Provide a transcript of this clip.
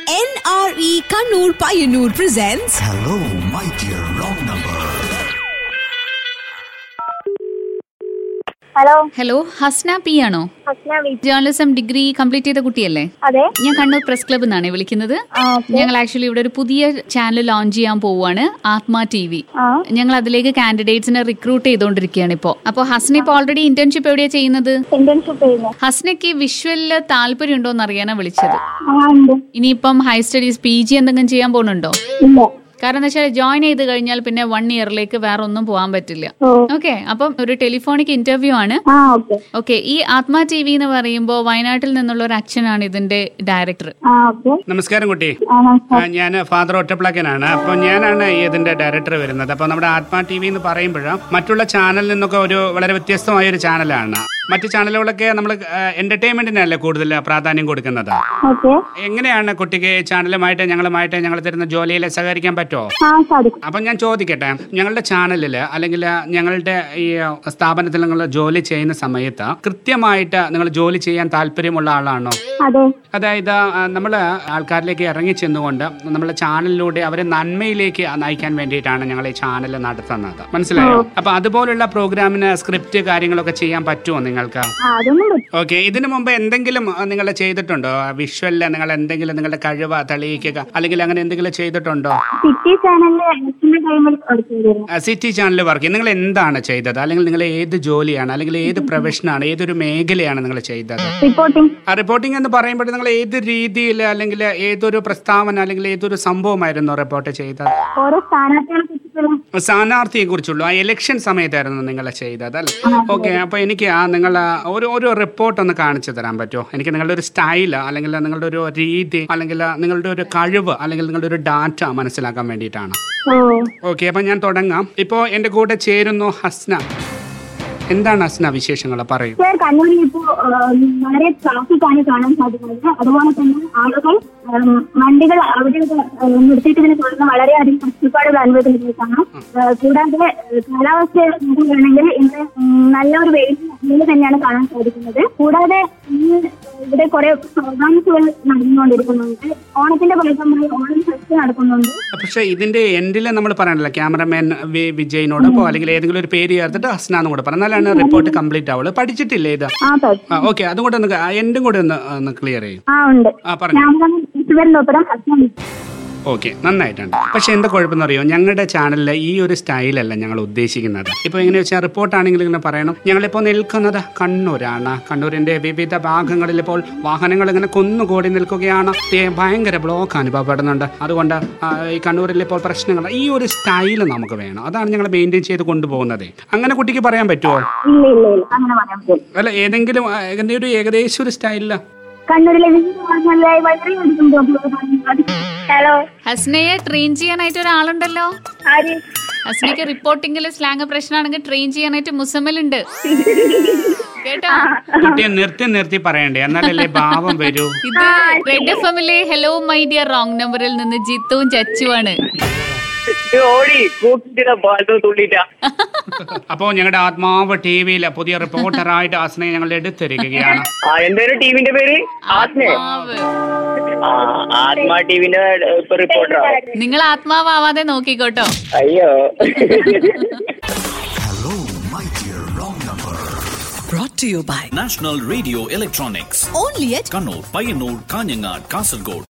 NRE Kannur Payyanur presents Hello, my dear wrong number. Hello hello Hasna P ആണോ Hasna V journalism degree complete ചെയ്ത കുട്ടിയല്ലേ അതെ ഞാൻ Kannur press club നിന്നാണ് വിളിക്കുന്നത് ആ, ഓക്കേ. ഞങ്ങൾ ആക്ച്വലി ഇവിടെ ഒരു പുതിയ ചാനൽ ലോഞ്ച് ചെയ്യാൻ പോവുകയാണ് ആത്മ ടി വി ആ ഞങ്ങൾ അതിലേക്ക് കാൻഡിഡേറ്റ്സിനെ റിക്രൂട്ട് ചെയ്തുകൊണ്ടിരിക്കുകയാണ് ഇപ്പോൾ അപ്പോൾ ഹസ്ന ഇപ്പോൾ ഓൾറെഡി ഇന്റേൺഷിപ്പ് എവിടെയാ ചെയ്യുന്നത് ഇന്റേൺഷിപ്പ് ചെയ്യുന്നു ഹസ്നയ്ക്ക് വിഷ്വലില് താല്പര്യം ഉണ്ടോ എന്ന് അറിയാനാ വിളിച്ചത് ആ ഉണ്ട് ഇനിയിപ്പം ഹയർ സ്റ്റഡീസ് പി ജി എന്തെങ്കിലും ചെയ്യാൻ പോകുന്നുണ്ടോ ഇല്ല കാരണം എന്താ വെച്ചാൽ ജോയിൻ ചെയ്ത് കഴിഞ്ഞാൽ പിന്നെ വൺ ഇയറിലേക്ക് വേറെ ഒന്നും പോകാൻ പറ്റില്ല ഓ ഓക്കെ അപ്പം ഒരു ടെലിഫോണിക് ഇന്റർവ്യൂ ആണ് ആ ഓക്കെ ഓക്കെ ഈ ആത്മാ ടി വി എന്ന് പറയുമ്പോൾ വയനാട്ടിൽ നിന്നുള്ള ഒരു അച്ഛനാണ് ഇതിന്റെ ഡയറക്ടർ ആ ഓക്കെ നമസ്കാരം കുട്ടി ആ നമസ്കാരം ഞാൻ ഫാദർ ഒറ്റപ്ലാക്കനാണ് അപ്പോൾ ഞാനാണ് ഇതിന്റെ ഡയറക്ടർ വരുന്നത് അപ്പോൾ നമ്മുടെ ആത്മാ ടി വി എന്ന് പറയുമ്പോൾ മറ്റുള്ള ചാനലിൽ നിന്നൊക്കെ ഒരു വളരെ വ്യത്യസ്തമായ ഒരു ചാനലാണ് മറ്റു ചാനലുകളൊക്കെ നമ്മൾ എന്റർടൈൻമെന്റിനല്ലേ കൂടുതൽ പ്രാധാന്യം കൊടുക്കുന്നത് ഓക്കെ എങ്ങനെയാണ് കുട്ടിക്ക് ചാനലുമായിട്ട് ഞങ്ങളുമായിട്ട് ഞങ്ങൾ തരുന്ന ജോലിയിൽ സഹകരിക്കാൻ പറ്റുമോ ആ സാധിക്കും അപ്പം ഞാൻ ചോദിക്കട്ടെ ഞങ്ങളുടെ ചാനലിൽ അല്ലെങ്കിൽ ഞങ്ങളുടെ ഈ സ്ഥാപനത്തിൽ നിങ്ങൾ ജോലി ചെയ്യുന്ന സമയത്ത് കൃത്യമായിട്ട് നിങ്ങൾ ജോലി ചെയ്യാൻ താല്പര്യമുള്ള ആളാണോ അതെ അതായത് നമ്മൾ ആൾക്കാരിലേക്ക് ഇറങ്ങി ചെന്നുകൊണ്ട് നമ്മുടെ ചാനലിലൂടെ അവരെ നന്മയിലേക്ക് നയിക്കാൻ വേണ്ടിയിട്ടാണ് ഞങ്ങൾ ഈ ചാനൽ നടത്തുന്നത് മനസ്സിലായോ അപ്പൊ അതുപോലുള്ള പ്രോഗ്രാമിന് സ്ക്രിപ്റ്റ് കാര്യങ്ങളൊക്കെ ചെയ്യാൻ പറ്റുമോ നിങ്ങൾക്ക് ആ അതൊന്നും പറ്റും ഓക്കെ ഇതിനു മുമ്പ് എന്തെങ്കിലും നിങ്ങൾ ചെയ്തിട്ടുണ്ടോ വിഷ്വലിൽ നിങ്ങൾ എന്തെങ്കിലും നിങ്ങളുടെ കഴിവ് തെളിയിക്കുക അല്ലെങ്കിൽ അങ്ങനെ എന്തെങ്കിലും ചെയ്തിട്ടുണ്ടോ സിറ്റി ചാനലിൽ എലക്ഷന്റെ ടൈമിൽ വർക്ക് ചെയ്തിരുന്നു സിറ്റി ചാനൽ വർക്ക് ചെയ്യും നിങ്ങൾ എന്താണ് ചെയ്തത് അല്ലെങ്കിൽ നിങ്ങൾ ഏത് ജോലിയാണ് അല്ലെങ്കിൽ ഏത് പ്രൊഫഷനാണ് ഏതൊരു മേഖലയാണ് നിങ്ങൾ ചെയ്തത് റിപ്പോർട്ടിംഗ് ആ റിപ്പോർട്ടിംഗ് എന്ന് പറയുമ്പോൾ നിങ്ങൾ ഏത് രീതിയിൽ അല്ലെങ്കിൽ ഏതൊരു പ്രസ്താവന അല്ലെങ്കിൽ ഏതൊരു സംഭവമായിരുന്നു റിപ്പോർട്ട് ചെയ്തത് ഓരോ സ്ഥാനാർത്ഥികളെ കുറിച്ചിട്ടുള്ള സ്ഥാനാർത്ഥിയെ കുറിച്ചുള്ളൂ ആ ഇലക്ഷൻ സമയത്തായിരുന്നു നിങ്ങൾ ചെയ്തത് അല്ലേ ഓക്കെ അപ്പൊ എനിക്ക് ആ നിങ്ങൾ ഒരു ഒരു റിപ്പോർട്ട് ഒന്ന് കാണിച്ചു തരാൻ പറ്റുമോ എനിക്ക് നിങ്ങളുടെ ഒരു സ്റ്റൈൽ അല്ലെങ്കിൽ നിങ്ങളുടെ ഒരു രീതി അല്ലെങ്കിൽ നിങ്ങളുടെ ഒരു കഴിവ് അല്ലെങ്കിൽ നിങ്ങളുടെ ഒരു ഡാറ്റ മനസ്സിലാക്കാൻ വേണ്ടിയിട്ടാണ് ഓ ഓക്കെ അപ്പൊ ഞാൻ തുടങ്ങാം ഇപ്പോൾ എൻ്റെ കൂടെ ചേരുന്നു ഹസ്ന എന്താണ് ഹസ്ന വിശേഷങ്ങൾ പറയൂ സാർ കണ്ണൂരിൽ ഇപ്പോ വളരെ ട്രാഫിക് ആണ് കാണാൻ സാധിക്കുന്നത് അതുപോലെ തന്നെ ആളുകൾ ഉം, വണ്ടികൾ അവിടെ ഉം, നിർത്തിയിട്ട് ഇതിനെ തുടർന്ന് വളരെയധികം കഷ്ടപ്പാടുകൾ അനുഭവിക്കുന്നതാണ് ഏഹ്, കൂടാതെ ഏഹ്, കാലാവസ്ഥ നോക്കുകയാണെങ്കിൽ ഇന്ന് ഉം, നല്ലൊരു വെയിൽ വെയിൽ തന്നെയാണ് കാണാൻ സാധിക്കുന്നത് കൂടാതെ ഇന്ന് ഇവിടെ കുറെ പ്രോഗ്രാംസുകൾ നടന്നുകൊണ്ടിരിക്കുന്നുണ്ട് ഓണത്തിന്റെ പരസ്പരം ഓണം ഫെസ്റ്റ് നടക്കുന്നുണ്ട് പക്ഷേ ഇതിന്റെ എൻഡിൽ നമ്മൾ പറയണല്ലോ ക്യാമറമാൻ വി വിജയിനോടൊപ്പോ അല്ലെങ്കിൽ ഏതെങ്കിലും ഒരു പേര് ചേർത്തിട്ട് ഹസ്ന എന്ന് കൂടെ പറഞ്ഞാൽ എന്നാലാണ് റിപ്പോർട്ട് കംപ്ലീറ്റ് ആവുള്ളൂ പഠിച്ചിട്ടില്ലേ ഇത് ആ പറ്റും ആ ഓക്കെ അതും കൂടെ ഒന്ന് എൻഡും കൂടെ ഒന്ന് ഒന്ന് ക്ലിയർ ചെയ്യും ആ ഉണ്ട് ആ പറഞ്ഞു ക്യാമറമാൻ ഈശ്വരന്റെ ഒപ്പം ഹസ്ബൻഡ് ഓക്കെ നന്നായിട്ടുണ്ട് പക്ഷെ എന്താ കുഴപ്പമെന്ന് അറിയോ ഞങ്ങളുടെ ചാനലിൽ ഈ ഒരു സ്റ്റൈലല്ല ഞങ്ങൾ ഉദ്ദേശിക്കുന്നത് ഇപ്പോൾ എങ്ങനെ വെച്ചാൽ റിപ്പോർട്ടാണെങ്കിൽ ഇങ്ങനെ പറയണം ഞങ്ങളിപ്പോൾ നിൽക്കുന്നത് കണ്ണൂരാണ് കണ്ണൂരിന്റെ വിവിധ ഭാഗങ്ങളിൽ ഇപ്പോൾ വാഹനങ്ങൾ ഇങ്ങനെ കുന്നുകൂടി നിൽക്കുകയാണ് ദേ ഭയങ്കര ബ്ലോക്ക് അനുഭവപ്പെടുന്നുണ്ട് അതുകൊണ്ട് ആ, ഈ കണ്ണൂരിൽ ഇപ്പോൾ പ്രശ്നങ്ങൾ ഈ ഒരു സ്റ്റൈൽ നമുക്ക് വേണം അതാണ് ഞങ്ങൾ മെയിൻറ്റെയിൻ ചെയ്ത് കൊണ്ടുപോകുന്നത് അങ്ങനെ കുട്ടിക്ക് പറയാൻ പറ്റുമോ ഇല്ല ഇല്ല ഇല്ല അങ്ങനെ പറയാൻ പറ്റില്ല അല്ല ഏതെങ്കിലും ആ, ഏതെങ്കിലും ഒരു ഏകദേശം ഒരു സ്റ്റൈലില്ല കണ്ണൂരിലെ വിവിധ ഭാഗങ്ങളിലായി വളരെയധികം ഹലോ ഹസ്നയെ ട്രെയിൻ ചെയ്യാനായിട്ട് ഒരാളുണ്ടല്ലോ ആര് ഹസ്നയ്ക്ക് റിപ്പോർട്ടിംഗിൽ സ്ലാങ് പ്രശ്നമാണെങ്കിൽ ട്രെയിൻ ചെയ്യാനായിട്ട് മുസമ്മലുണ്ട് കേട്ടോ കുട്ടിയെ നിർത്തി നിർത്തി പറയണ്ടേ എന്നാലല്ലേ ഭാവം വരൂ ഇത് റെഡ് എഫ് എമ്മിലെ ഹലോ മൈ ഡിയർ റോങ് നമ്പറിൽ നിന്ന് ജിത്തുവും ചച്ചുവാണ് ഓടി കൂട്ടിട്ട് പാലത്ത് തുള്ളിട്ടാ അപ്പോ ഞങ്ങളുടെ ആത്മാവ് ടി വിയിൽ പുതിയ റിപ്പോർട്ടറായിട്ട് ആസ്നയെ ഞങ്ങൾ എടുത്തിരിക്കുകയാണ് ആ എന്തായാലും ടീമിന്റെ പേര് ആത്മേ ആത്മാവ്. ആ ആത്മാ ടീമിന്റെ ഇപ്പൊ റിപ്പോർട്ടറാ നിങ്ങൾ ആത്മാവാവാതെ നോക്കിക്കോട്ടോ അയ്യോ Hello, my dear wrong number. brought to you by National Radio Electronics. only at Kannur, Payyanur, Kanyanad, Kasargod.